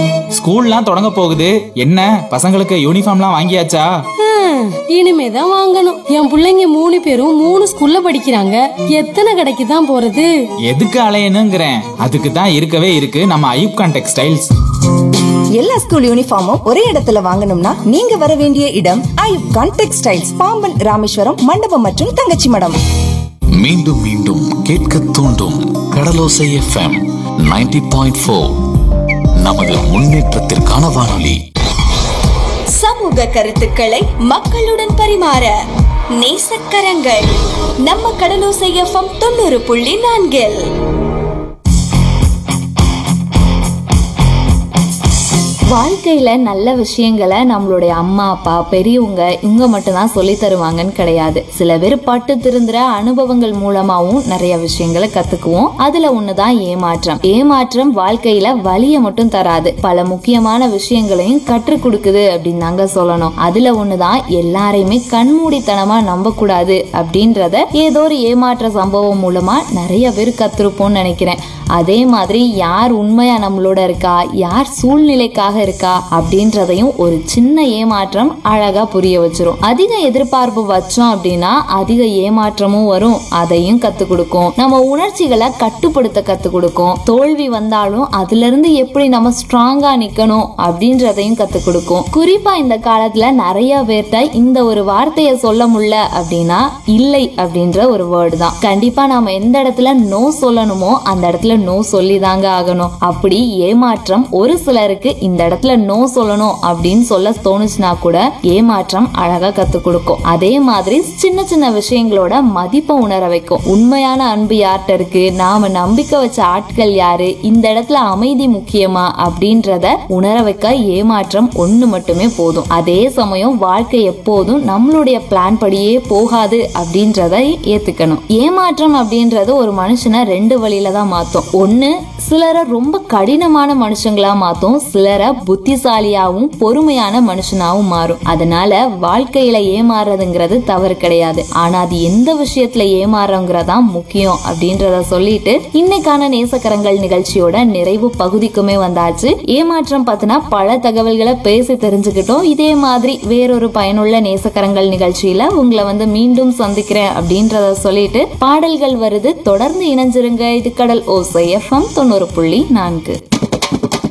ஸ்கூல்லாம் தொடங்க போகுது என்ன பசங்களுக்கு யூனிஃபார்ம்லாம் வாங்கியாச்சா ஹம், இனிமேதான் வாங்கணும் என் புள்ளைங்க மூணு பேரும் மூணு ஸ்கூல்ல படிக்கிறாங்க எத்தனை கடைக்கு தான் போறது எதுக்கு அலையணுங்கிறேன் அதுக்கு தான் இருக்கவே இருக்கு நம்ம ஐயூப்கான் டெக்ஸ்டைல்ஸ் எல்லா ஸ்கூல் யூனிஃபார்மும் ஒரே இடத்துல வாங்கணும்னா நீங்க வர வேண்டிய இடம் ஐயூப் கான் டெக்ஸ்டைல்ஸ் பாம்பன் ராமேஸ்வரம் மண்டபம் மற்றும் தங்கச்சி மடம் மீண்டும் மீண்டும் கேட்க தூண்டும் கடலோசை எஃப்எம் 90.4 பாயிண்ட் நமது முன்னேற்றத்திற்கான வானொலி சமூக கருத்துக்களை மக்களுடன் பரிமாற நேசக்கரங்கள் நம்ம கடலோசை எஃப்எம் தொண்ணூறு புள்ளி நான்கில் வாழ்க்கையில நல்ல விஷயங்களை நம்மளுடைய அம்மா அப்பா பெரியவங்க இவங்க மட்டும்தான் சொல்லி தருவாங்கன்னு கிடையாது சில பேர் பட்டு திருந்துற அனுபவங்கள் மூலமாவும் நிறைய விஷயங்களை கத்துக்குவோம் அதுல ஒண்ணுதான் ஏமாற்றம் ஏமாற்றம் வாழ்க்கையில வலிய மட்டும் தராது பல முக்கியமான விஷயங்களையும் கற்றுக் கொடுக்குது அப்படின்னு தாங்க சொல்லணும் அதுல ஒண்ணுதான் எல்லாரையுமே கண்மூடித்தனமா நம்ப கூடாது அப்படின்றத ஏதோ ஒரு ஏமாற்ற சம்பவம் மூலமா நிறைய பேர் கத்திருப்போம்னு நினைக்கிறேன் அதே மாதிரி யார் உண்மையா நம்மளோட இருக்கா யார் சூழ்நிலைக்காக இருக்கா அப்படின்றதையும் ஒரு சின்ன ஏமாற்றம் அழகா புரிய வச்சிரும் அதிக எதிர்பார்ப்பு வச்சோம் அப்படின்னா அதிக ஏமாற்றமும் வரும் அதையும் கத்து கொடுக்கும் நம்ம உணர்ச்சிகளை கட்டுப்படுத்த கத்து கொடுக்கும் தோல்வி வந்தாலும் அதுல இருந்து எப்படி நம்ம ஸ்ட்ராங்கா நிக்கணும் அப்படின்றதையும் கத்து கொடுக்கும் குறிப்பா இந்த காலத்துல நிறைய பேர்ட்ட இந்த ஒரு வார்த்தையை சொல்ல முடியல அப்படின்னா இல்லை அப்படின்ற ஒரு வேர்டு தான் கண்டிப்பா நாம எந்த இடத்துல நோ சொல்லணுமோ அந்த இடத்துல நோ சொல்லி தாங்க ஆகணும் அப்படி ஏமாற்றம் ஒரு சிலருக்கு இந்த இடத்துல நோ சொல்லணும் அப்படின்னு சொல்ல தோணுச்சுன்னா கூட ஏமாற்றம் அழகா கத்து கொடுக்கும் அதே மாதிரி சின்ன சின்ன விஷயங்களோட மதிப்பை உணர வைக்கும் உண்மையான அன்பு யார்கிட்ட இருக்கு நாம நம்பிக்கை வச்ச ஆட்கள் யாரு இந்த இடத்துல அமைதி முக்கியமா அப்படின்றத உணர வைக்க ஏமாற்றம் ஒண்ணு மட்டுமே போதும் அதே சமயம் வாழ்க்கை எப்போதும் நம்மளுடைய பிளான் படியே போகாது அப்படின்றத ஏத்துக்கணும் ஏமாற்றம் அப்படின்றது ஒரு மனுஷனை ரெண்டு வழியில தான் மாத்தும் ஒண்ணு சிலரை ரொம்ப கடினமான மனுஷங்களா மாத்தும் சிலரை புத்திசாலியாவும் பொறுமையான மனுஷனாவும் மாறும் அதனால வாழ்க்கையில ஏமாறுறதுங்கிறது தவறு கிடையாது ஆனா அது எந்த விஷயத்துல ஏமாறுறோங்கிறதா முக்கியம் அப்படின்றத சொல்லிட்டு இன்னைக்கான நேசக்கரங்கள் நிகழ்ச்சியோட நிறைவு பகுதிக்குமே வந்தாச்சு ஏமாற்றம் பத்தினா பல தகவல்களை பேசி தெரிஞ்சுக்கிட்டோம் இதே மாதிரி வேறொரு பயனுள்ள நேசக்கரங்கள் நிகழ்ச்சியில உங்களை வந்து மீண்டும் சந்திக்கிறேன் அப்படின்றத சொல்லிட்டு பாடல்கள் வருது தொடர்ந்து இணைஞ்சிருங்க இது கடல் ஓசை எஃப்எம் தொண்ணூறு புள்ளி நான்கு